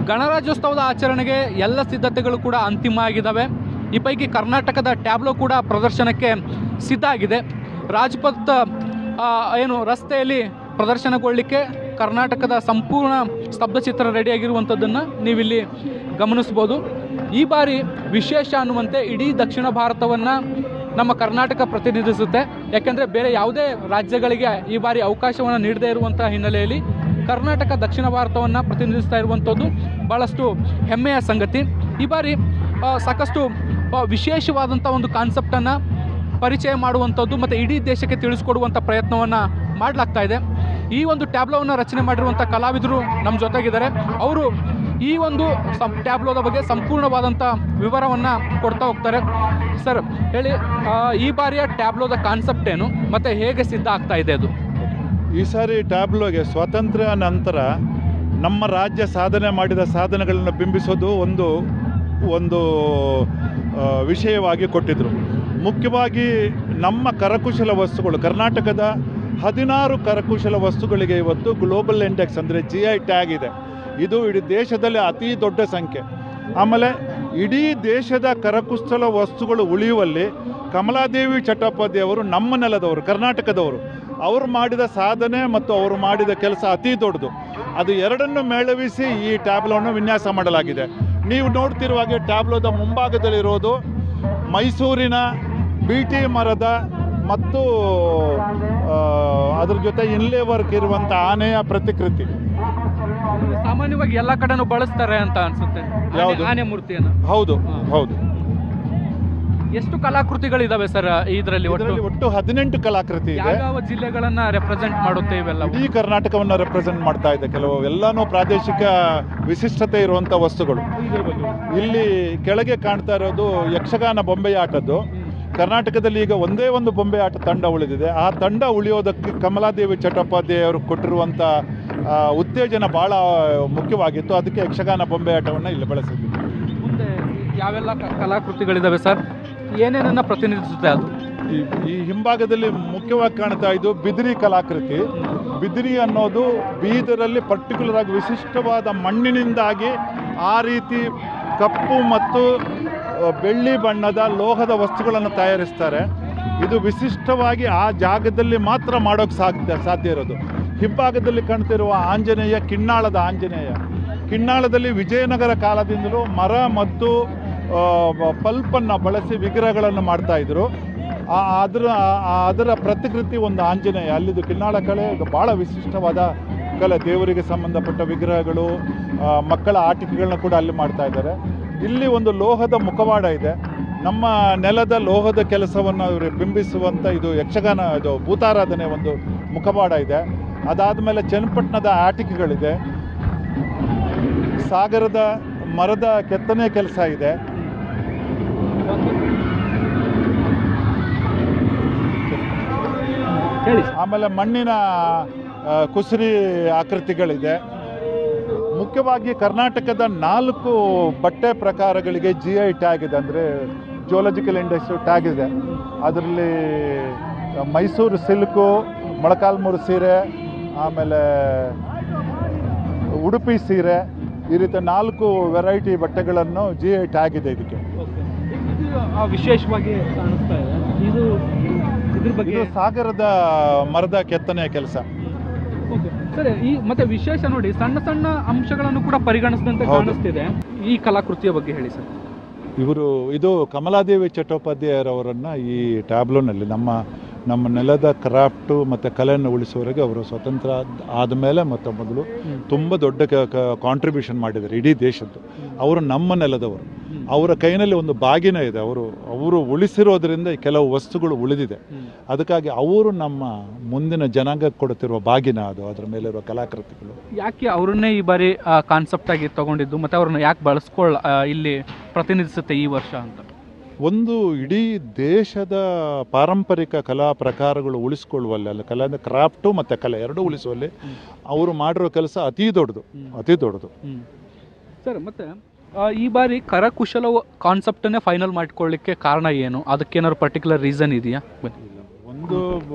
ಗಣರಾಜ್ಯೋತ್ಸವದ ಆಚರಣೆಗೆ ಎಲ್ಲ ಸಿದ್ಧತೆಗಳು ಕೂಡ ಅಂತಿಮ ಆಗಿದ್ದಾವೆ ಈ ಪೈಕಿ ಕರ್ನಾಟಕದ ಟ್ಯಾಬ್ಲೋ ಕೂಡ ಪ್ರದರ್ಶನಕ್ಕೆ ಸಿದ್ಧ ಆಗಿದೆ ರಾಜ್ಪಥ್ ಆ, ಏನು ರಸ್ತೆಯಲ್ಲಿ ಪ್ರದರ್ಶನಗೊಳ್ಳಲಿಕ್ಕೆ ಕರ್ನಾಟಕದ ಸಂಪೂರ್ಣ ಸ್ತಬ್ಧಚಿತ್ರ ರೆಡಿಯಾಗಿರುವಂಥದ್ದನ್ನು ನೀವಿಲ್ಲಿ ಗಮನಿಸ್ಬೋದು ಈ ಬಾರಿ ವಿಶೇಷ ಅನ್ನುವಂತೆ ಇಡೀ ದಕ್ಷಿಣ ಭಾರತವನ್ನು ನಮ್ಮ ಕರ್ನಾಟಕ ಪ್ರತಿನಿಧಿಸುತ್ತೆ ಯಾಕೆಂದರೆ ಬೇರೆ ಯಾವುದೇ ರಾಜ್ಯಗಳಿಗೆ ಈ ಬಾರಿ ಅವಕಾಶವನ್ನು ನೀಡದೇ ಇರುವಂಥ ಹಿನ್ನೆಲೆಯಲ್ಲಿ ಕರ್ನಾಟಕ ದಕ್ಷಿಣ ಭಾರತವನ್ನು ಪ್ರತಿನಿಧಿಸ್ತಾ ಇರುವಂಥದ್ದು ಭಾಳಷ್ಟು ಹೆಮ್ಮೆಯ ಸಂಗತಿ ಈ ಬಾರಿ ಆ, ಸಾಕಷ್ಟು ಆ, ವಿಶೇಷವಾದಂಥ ಒಂದು ಕಾನ್ಸೆಪ್ಟನ್ನು ಪರಿಚಯ ಮಾಡುವಂಥದ್ದು ಮತ್ತು ಇಡೀ ದೇಶಕ್ಕೆ ತಿಳಿಸ್ಕೊಡುವಂಥ ಪ್ರಯತ್ನವನ್ನು ಮಾಡಲಾಗ್ತಾ ಇದೆ ಈ ಒಂದು ಟ್ಯಾಬ್ಲೋವನ್ನು ರಚನೆ ಮಾಡಿರುವಂಥ ಕಲಾವಿದರು ನಮ್ಮ ಜೊತೆಗಿದ್ದಾರೆ ಅವರು ಈ ಒಂದು ಸಂ ಟ್ಯಾಬ್ಲೋದ ಬಗ್ಗೆ ಸಂಪೂರ್ಣವಾದಂಥ ವಿವರವನ್ನು ಕೊಡ್ತಾ ಹೋಗ್ತಾರೆ ಸರ್ ಹೇಳಿ ಆ, ಈ ಬಾರಿಯ ಟ್ಯಾಬ್ಲೋದ ಕಾನ್ಸೆಪ್ಟ್ ಏನು ಮತ್ತು ಹೇಗೆ ಸಿದ್ಧ ಆಗ್ತಾ ಇದೆ ಅದು ಈ ಸಾರಿ ಟ್ಯಾಬ್ಲೋಗೆ ಸ್ವಾತಂತ್ರ್ಯ ನಂತರ ನಮ್ಮ ರಾಜ್ಯ ಸಾಧನೆ ಮಾಡಿದ ಸಾಧನೆಗಳನ್ನು ಬಿಂಬಿಸೋದು ಒಂದು ಒಂದು ಆ, ವಿಷಯವಾಗಿ ಕೊಟ್ಟಿದ್ದರು ಮುಖ್ಯವಾಗಿ ನಮ್ಮ ಕರಕುಶಲ ವಸ್ತುಗಳು ಕರ್ನಾಟಕದ ಹದಿನಾರು ಕರಕುಶಲ ವಸ್ತುಗಳಿಗೆ ಇವತ್ತು ಗ್ಲೋಬಲ್ ಇಂಡೆಕ್ಸ್ ಅಂದರೆ ಜಿ ಐ ಟ್ಯಾಗ್ ಇದೆ ಇದು ಇಡೀ ದೇಶದಲ್ಲಿ ಅತಿ ದೊಡ್ಡ ಸಂಖ್ಯೆ ಆಮೇಲೆ ಇಡೀ ದೇಶದ ಕರಕುಶಲ ವಸ್ತುಗಳು ಉಳಿಯುವಲ್ಲಿ ಕಮಲಾದೇವಿ ಚಟ್ಟೋಪಾಧ್ಯಾಯ ಅವರು ನಮ್ಮ ನೆಲದವರು ಕರ್ನಾಟಕದವರು ಅವರು ಮಾಡಿದ ಸಾಧನೆ ಮತ್ತು ಅವರು ಮಾಡಿದ ಕೆಲಸ ಅತಿ ದೊಡ್ಡದು ಅದು ಎರಡನ್ನು ಮೇಳವಿಸಿ ಈ ಟ್ಯಾಬ್ಲೋವನ್ನು ವಿನ್ಯಾಸ ಮಾಡಲಾಗಿದೆ ನೀವು ನೋಡ್ತಿರುವ ಹಾಗೆ ಟ್ಯಾಬ್ಲೋದ ಮುಂಭಾಗದಲ್ಲಿರೋದು ಮೈಸೂರಿನ ಬೀಟಿ ಮರದ ಮತ್ತು ಆ, ಅದ್ರ ಜೊತೆ ಇನ್ಲೇ ವರ್ಕ್ ಇರುವಂಥ ಆನೆಯ ಪ್ರತಿಕೃತಿ ಸಾಮಾನ್ಯವಾಗಿ ಎಲ್ಲ ಕಡೆನೂ ಬಳಸ್ತಾರೆ ಅಂತ ಅನ್ಸುತ್ತೆ ಆನೆ- ಯಾವುದು? ಆನೆ ಮೂರ್ತಿಯನ್ನು ಹೌದು ಹೌದು ಎಷ್ಟು ಕಲಾಕೃತಿಗಳಿದಾವೆ ಸರ್ ಇದರಲ್ಲಿ ಒಟ್ಟು ಇದರಲ್ಲಿ ಒಟ್ಟು ಹದಿನೆಂಟು ಕಲಾಕೃತಿ ಇದೆ ಯಾವ ಜಿ.ಲ್ಲೆಗಳನ್ನ ರೆಪ್ರೆಸೆಂಟ್ ಮಾಡುತ್ತೆ ಇವೆಲ್ಲ ಇಡೀ ಕರ್ನಾಟಕವನ್ನು ರೆಪ್ರೆಸೆಂಟ್ ಮಾಡ್ತಾ ಇದೆ ಕೆಲವು ಎಲ್ಲಾನು ಪ್ರಾದೇಶಿಕ ವಿಶಿಷ್ಟತೆ ಇರುವಂಥ ವಸ್ತುಗಳು ಇಲ್ಲಿ ಕೆಳಗೆ ಕಾಣ್ತಾ ಇರೋದು ಯಕ್ಷಗಾನ ಬೊಂಬೆ ಆಟದ್ದು ಕರ್ನಾಟಕದಲ್ಲಿ ಈಗ ಒಂದೇ ಒಂದು ಬೊಂಬೆ ಆಟ ತಂಡ ಉಳಿದಿದೆ ಆ ತಂಡ ಉಳಿಯೋದಕ್ಕೆ ಕಮಲಾದೇವಿ ಚಟ್ಟೋಪಾಧ್ಯಾಯ ಅವರು ಕೊಟ್ಟಿರುವಂಥ ಆ, ಉತ್ತೇಜನ ಭಾಳ ಮುಖ್ಯವಾಗಿತ್ತು ಅದಕ್ಕೆ ಯಕ್ಷಗಾನ ಬೊಂಬೆ ಆಟವನ್ನು ಇಲ್ಲಿ ಬಳಸಿದ್ವಿ ಮುಂದೆ ಯಾವೆಲ್ಲ ಕ- ಕಲಾಕೃತಿಗಳಿದಾವೆ ಸರ್ ಏನೇನನ್ನ ಪ್ರತಿನಿಧಿಸುತ್ತೆ ಅದು ಈ ಈ ಹಿಂಭಾಗದಲ್ಲಿ ಮುಖ್ಯವಾಗಿ ಕಾಣ್ತಾ ಇದು ಬಿದಿರಿ ಕಲಾಕೃತಿ ಬಿದಿರಿ ಅನ್ನೋದು ಬೀದರಲ್ಲಿ ಪರ್ಟಿಕ್ಯುಲರ್ ಆಗಿ ವಿಶಿಷ್ಟವಾದ ಮಣ್ಣಿನಿಂದಾಗಿ ಆ ರೀತಿ ಕಪ್ಪು ಮತ್ತು ಆ, ಬೆಳ್ಳಿ ಬಣ್ಣದ ಲೋಹದ ವಸ್ತುಗಳನ್ನು ತಯಾರಿಸ್ತಾರೆ ಇದು ವಿಶಿಷ್ಟವಾಗಿ ಆ ಜಾಗದಲ್ಲಿ ಮಾತ್ರ ಮಾಡೋಕ್ಕೆ ಸಾಧ್ಯ ಸಾಧ್ಯ ಇರೋದು ಹಿಂಭಾಗದಲ್ಲಿ ಕಾಣ್ತಿರುವ ಆಂಜನೇಯ ಕಿನ್ನಾಳದ ಆಂಜನೇಯ ಕಿನ್ನಾಳದಲ್ಲಿ ವಿಜಯನಗರ ಕಾಲದಿಂದಲೂ ಮರ ಮತ್ತು ಪಲ್ಪನ್ನು ಬಳಸಿ ವಿಗ್ರಹಗಳನ್ನು ಮಾಡ್ತಾ ಇದ್ರು ಆ ಅದರ ಆ- ಅದರ ಪ್ರತಿಕೃತಿ ಒಂದು ಆಂಜನೇಯ ಅಲ್ಲಿದು ಕಿನ್ನಾಳ ಕಲೆ ಇದು ಭಾಳ ವಿಶಿಷ್ಟವಾದ ಕಲೆ ದೇವರಿಗೆ ಸಂಬಂಧಪಟ್ಟ ವಿಗ್ರಹಗಳು ಆ, ಮಕ್ಕಳ ಆಟಿಕೆಗಳನ್ನ ಕೂಡ ಅಲ್ಲಿ ಮಾಡ್ತಾ ಇದ್ದಾರೆ ಇಲ್ಲಿ ಒಂದು ಲೋಹದ ಮುಖವಾಡ ಇದೆ ನಮ್ಮ ನೆಲದ ಲೋಹದ ಕೆಲಸವನ್ನು ಅವರು ಬಿಂಬಿಸುವಂಥ ಇದು ಯಕ್ಷಗಾನ ಇದು ಭೂತಾರಾಧನೆ ಒಂದು ಮುಖವಾಡ ಇದೆ ಅದಾದಮೇಲೆ ಚನ್ನಪಟ್ಟಣದ ಆಟಿಕೆಗಳಿದೆ ಸಾಗರದ ಮರದ ಕೆತ್ತನೆ ಕೆಲಸ ಇದೆ ಹೇಳಿ ಆಮೇಲೆ ಮಣ್ಣಿನ ಆ, ಕುಸುರಿ ಆಕೃತಿಗಳಿದೆ ಮುಖ್ಯವಾಗಿ ಕರ್ನಾಟಕದ ನಾಲ್ಕು ಬಟ್ಟೆ ಪ್ರಕಾರಗಳಿಗೆ ಜಿ ಐ ಟ್ಯಾಗ್ ಇದೆ ಅಂದರೆ ಜುವಾಲಜಿಕಲ್ ಇಂಡೆಕ್ಸ್ ಟ್ಯಾಗ್ ಇದೆ ಅದರಲ್ಲಿ ಮೈಸೂರು ಸಿಲ್ಕು ಮೊಳಕಾಲ್ಮೂರು ಸೀರೆ ಆಮೇಲೆ ಉಡುಪಿ ಸೀರೆ ಈ ರೀತಿ ನಾಲ್ಕು ವೆರೈಟಿ ಬಟ್ಟೆಗಳನ್ನು ಜಿ ಐ ಟ್ಯಾಗ್ ಇದೆ ಇದಕ್ಕೆ ಇದು ಆ ವಿಶೇಷವಾಗಿ ಕಾಣಿಸ್ತಾ ಇದೆ ಇದು ಇದ್ರ ಬಗ್ಗೆ ಇದು ಸಾಗರದ ಮರದ ಕೆತ್ತನೆಯ ಕೆಲಸ Okay. ಸರಿ ಈ ಮತ್ತೆ ವಿಶೇಷ ನೋಡಿ ಸಣ್ಣ ಸಣ್ಣ ಅಂಶಗಳನ್ನು ಕೂಡ ಪರಿಗಣಿಸಿದಂತೆ ಹೌದು. ಕಾಣಿಸ್ತಿದೆ ಈ ಕಲಾಕೃತಿಯ ಬಗ್ಗೆ ಹೇಳಿ ಸರ್ ಇವರು ಇದು ಕಮಲಾದೇವಿ ಚಟ್ಟೋಪಾಧ್ಯಾಯರವರನ್ನು ಈ ಟ್ಯಾಬ್ಲೋನಲ್ಲಿ ನಮ್ಮ ನಮ್ಮ ನೆಲದ ಕ್ರಾಫ್ಟು ಮತ್ತು ಕಲೆಯನ್ನು ಉಳಿಸುವವರೆಗೆ ಅವರು ಸ್ವತಂತ್ರ ಆದಮೇಲೆ ಮತ್ತು ಮೊದಲು ತುಂಬ ದೊಡ್ಡ ಕಾಂಟ್ರಿಬ್ಯೂಷನ್ ಮಾಡಿದ್ದಾರೆ ಇಡೀ ದೇಶದ್ದು ಅವರು ನಮ್ಮ ನೆಲದವರು ಅವರ ಕೈನಲ್ಲಿ ಒಂದು ಬಾಗಿನ ಇದೆ ಅವರು ಅವರು ಉಳಿಸಿರೋದ್ರಿಂದ ಈ ಕೆಲವು ವಸ್ತುಗಳು ಉಳಿದಿದೆ ಅದಕ್ಕಾಗಿ ಅವರು ನಮ್ಮ ಮುಂದಿನ ಜನಾಂಗಕ್ಕೆ ಕೊಡುತ್ತಿರುವ ಬಾಗಿನ ಅದು ಅದರ ಮೇಲಿರುವ ಕಲಾಕೃತಿಗಳು ಯಾಕೆ ಅವ್ರನ್ನೇ ಈ ಬಾರಿ ಕಾನ್ಸೆಪ್ಟ್ ಆಗಿ ತಗೊಂಡಿದ್ದು ಮತ್ತೆ ಅವ್ರನ್ನ ಯಾಕೆ ಬಳಸ್ಕೊಳ್ಳ ಆ, ಇಲ್ಲಿ ಪ್ರತಿನಿಧಿಸುತ್ತೆ ಈ ವರ್ಷ ಅಂತ ಒಂದು ಇಡೀ ದೇಶದ ಪಾರಂಪರಿಕ ಕಲಾ ಪ್ರಕಾರಗಳು ಉಳಿಸ್ಕೊಳ್ಳುವಲ್ಲಿ ಅಲ್ಲ ಕಲೆ ಅಂದರೆ ಕ್ರಾಫ್ಟು ಮತ್ತು ಕಲೆ ಎರಡೂ ಉಳಿಸುವಲ್ಲಿ ಅವರು ಮಾಡಿರೋ ಕೆಲಸ ಅತಿ ದೊಡ್ಡದು ಅತಿ ದೊಡ್ಡದು ಸರ್ ಮತ್ತೆ ಆ, ಈ ಬಾರಿ ಕರಕುಶಲ ಕಾನ್ಸೆಪ್ಟನ್ನೇ ಫೈನಲ್ ಮಾಡ್ಕೊಳ್ಳಿಕ್ಕೆ ಕಾರಣ ಏನು ಅದಕ್ಕೇನಾದ್ರು ಪರ್ಟಿಕ್ಯುಲರ್ ರೀಸನ್ ಇದೆಯಾ ಒಂದು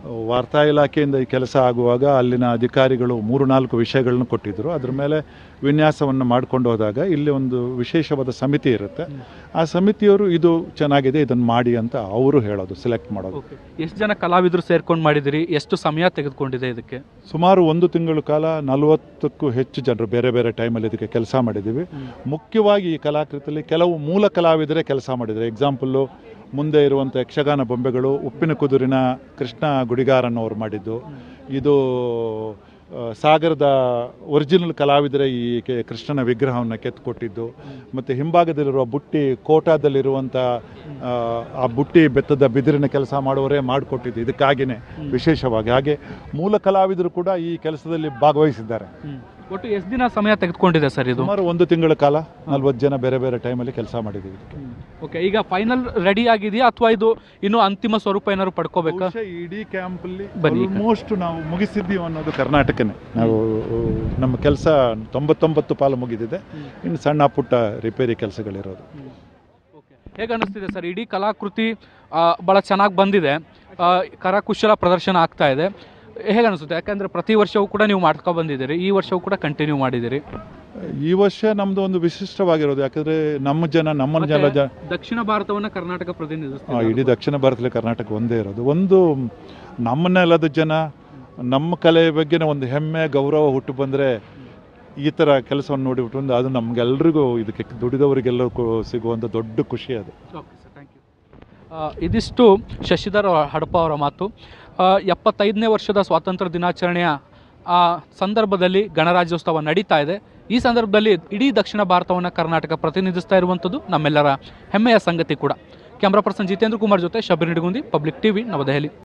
ವಾರ್ತಾ ಇಲಾಖೆಯಿಂದ ಈ ಕೆಲಸ ಆಗುವಾಗ ಅಲ್ಲಿನ ಅಧಿಕಾರಿಗಳು ಮೂರು ನಾಲ್ಕು ವಿಷಯಗಳನ್ನು ಕೊಟ್ಟಿದ್ದರು ಅದ್ರ ಮೇಲೆ ವಿನ್ಯಾಸವನ್ನು ಮಾಡ್ಕೊಂಡು ಹೋದಾಗ ಇಲ್ಲಿ ಒಂದು ವಿಶೇಷವಾದ ಸಮಿತಿ ಇರುತ್ತೆ ಆ ಸಮಿತಿಯವರು ಇದು ಚೆನ್ನಾಗಿದೆ ಇದನ್ನು ಮಾಡಿ ಅಂತ ಅವರು ಹೇಳೋದು ಸೆಲೆಕ್ಟ್ ಮಾಡೋದು ಓಕೆ ಎಷ್ಟು ಜನ ಕಲಾವಿದರು ಸೇರ್ಕೊಂಡು ಮಾಡಿದಿರಿ ಎಷ್ಟು ಸಮಯ ತೆಗೆದುಕೊಂಡಿದೆ ಇದಕ್ಕೆ ಸುಮಾರು ಒಂದು ತಿಂಗಳ ಕಾಲ ನಲವತ್ತಕ್ಕೂ ಹೆಚ್ಚು ಜನರು ಬೇರೆ ಬೇರೆ ಟೈಮಲ್ಲಿ ಇದಕ್ಕೆ ಕೆಲಸ ಮಾಡಿದ್ದೀವಿ ಮುಖ್ಯವಾಗಿ ಈ ಕಲಾಕೃತಿಯಲ್ಲಿ ಕೆಲವು ಮೂಲ ಕಲಾವಿದರೇ ಕೆಲಸ ಮಾಡಿದ್ದಾರೆ ಎಕ್ಸಾಂಪಲ್ಲು ಮುಂದೆ ಇರುವಂಥ ಯಕ್ಷಗಾನ ಬೊಂಬೆಗಳು ಉಪ್ಪಿನ ಕುದುರಿನ ಕೃಷ್ಣ ಗುಡಿಗಾರನ್ನವರು ಮಾಡಿದ್ದು ಇದು ಆ, ಸಾಗರದ ಒರಿಜಿನಲ್ ಕಲಾವಿದರೇ ಈ ಕೆ- ಕೃಷ್ಣನ ವಿಗ್ರಹವನ್ನು ಕೆತ್ತುಕೊಟ್ಟಿದ್ದು ಮತ್ತು ಹಿಂಭಾಗದಲ್ಲಿರುವ ಬುಟ್ಟಿ ಕೋಟಾದಲ್ಲಿರುವಂಥ ಆ, ಆ ಬುಟ್ಟಿ ಬೆತ್ತದ ಬಿದಿರಿನ ಕೆಲಸ ಮಾಡುವವರೇ ಮಾಡಿಕೊಟ್ಟಿದ್ದು ಇದಕ್ಕಾಗಿಯೇ ವಿಶೇಷವಾಗಿ ಹಾಗೆ ಮೂಲ ಕಲಾವಿದರು ಕೂಡ ಈ ಕೆಲಸದಲ್ಲಿ ಭಾಗವಹಿಸಿದ್ದಾರೆ ಒಟ್ಟು ಎಷ್ಟು ದಿನ ಸಮಯ ತೆಗೆದುಕೊಂಡಿದೆ ಸರ್ ಇದು ಸುಮಾರು ಒಂದು ತಿಂಗಳ ಕಾಲ ನಲ್ವತ್ತು ಜನ ಬೇರೆ ಬೇರೆ ಟೈಮಲ್ಲಿ ಕೆಲಸ ಮಾಡಿದ್ದೀವಿ ಇದಕ್ಕೆ. ಓಕೆ ಈಗ ಫೈನಲ್ ರೆಡಿ ಆಗಿದೆಯಾ ಅಥವಾ ಇದು ಇನ್ನೂ ಅಂತಿಮ ಸ್ವರೂಪ ಏನಾದ್ರು ಪಡ್ಕೋಬೇಕಾ ಬಹುಶಃ ಇಡೀ ಕ್ಯಾಂಪಲ್ಲಿ ಬನ್ನಿ ಈ ಕಡೆ. ಆಲ್ಮೋಸ್ಟ್ ನಾವು ಮುಗಿಸಿದ್ದೀವಿ ಅನ್ನೋದು ಕರ್ನಾಟಕನೇ ನಾವು ನಮ್ಮ ಕೆಲಸ ತೊಂಬತ್ತೊಂಬತ್ತು ಪಾಲು ಮುಗಿದಿದೆ ಇನ್ನು ಸಣ್ಣ ಪುಟ್ಟ ರಿಪೇರಿ ಕೆಲಸಗಳಿರೋದು ಹೇಗೆ ಅನಿಸ್ತಿದೆ ಸರ್ ಇಡೀ ಕಲಾಕೃತಿ ಆ, ಭಾಳ ಚೆನ್ನಾಗಿ ಬಂದಿದೆ ಆ, ಕರಕುಶಲ ಪ್ರದರ್ಶನ ಆಗ್ತಾ ಇದೆ ಹೇಗೆ ಅನಿಸುತ್ತೆ ಯಾಕಂದರೆ ಪ್ರತಿ ವರ್ಷವೂ ಕೂಡ ನೀವು ಮಾಡ್ಕೊ ಬಂದಿದ್ದೀರಿ ಈ ವರ್ಷವೂ ಕೂಡ ಕಂಟಿನ್ಯೂ ಮಾಡಿದ್ದೀರಿ ಈ ವರ್ಷ ನಮ್ದು ಒಂದು ವಿಶಿಷ್ಟವಾಗಿರೋದು ಯಾಕಂದ್ರೆ ನಮ್ಮ ಜನ ನಮ್ಮ ಜನ ಜ ದಕ್ಷಿಣ ಭಾರತವನ್ನು ಕರ್ನಾಟಕ ಆ, ಪ್ರತಿನಿಧಿಸ್ತೀವಿ ಇಡೀ ದಕ್ಷಿಣ ಭಾರತದಲ್ಲಿ ಕರ್ನಾಟಕ ಒಂದೇ ಇರೋದು ಒಂದು ನಮ್ಮ ನೆಲದ ಜನ ನಮ್ಮ ಕಲೆಯ ಬಗ್ಗೆನೇ ಒಂದು ಹೆಮ್ಮೆ ಗೌರವ ಹುಟ್ಟು ಬಂದರೆ ಈ ಥರ ಕೆಲಸವನ್ನು ನೋಡಿಬಿಟ್ಟು ಒಂದು ಅದು ನಮಗೆಲ್ರಿಗೂ ಇದಕ್ಕೆ ದುಡಿದವರಿಗೆಲ್ಲರಿಗೂ ಸಿಗುವಂಥ ದೊಡ್ಡ ಖುಷಿ ಅದು ಓಕೆ ಸರ್ ಥ್ಯಾಂಕ್ ಯು ಇದಿಷ್ಟು ಶಶಿಧರ್ ಹಡಪ ಅವರ ಮಾತು ಆ, ಎಪ್ಪತ್ತೈದನೇ ವರ್ಷದ ಸ್ವಾತಂತ್ರ್ಯ ದಿನಾಚರಣೆಯ ಆ ಸಂದರ್ಭದಲ್ಲಿ ಗಣರಾಜ್ಯೋತ್ಸವ ನಡೀತಾ ಇದೆ ಈ ಸಂದರ್ಭದಲ್ಲಿ ಇಡೀ ದಕ್ಷಿಣ ಭಾರತವನ್ನು ಕರ್ನಾಟಕ ಪ್ರತಿನಿಧಿಸ್ತಾ ಇರುವಂಥದ್ದು ನಮ್ಮೆಲ್ಲರ ಹೆಮ್ಮೆಯ ಸಂಗತಿ ಕೂಡ ಕ್ಯಾಮ್ರಾ ಪರ್ಸನ್ ಜಿತೇಂದ್ರ ಕುಮಾರ್ ಜೊತೆ ಶಬರಿ ನಿಡಗುಂದಿ ಪಬ್ಲಿಕ್ ಟಿವಿ ನವದೆಹಲಿ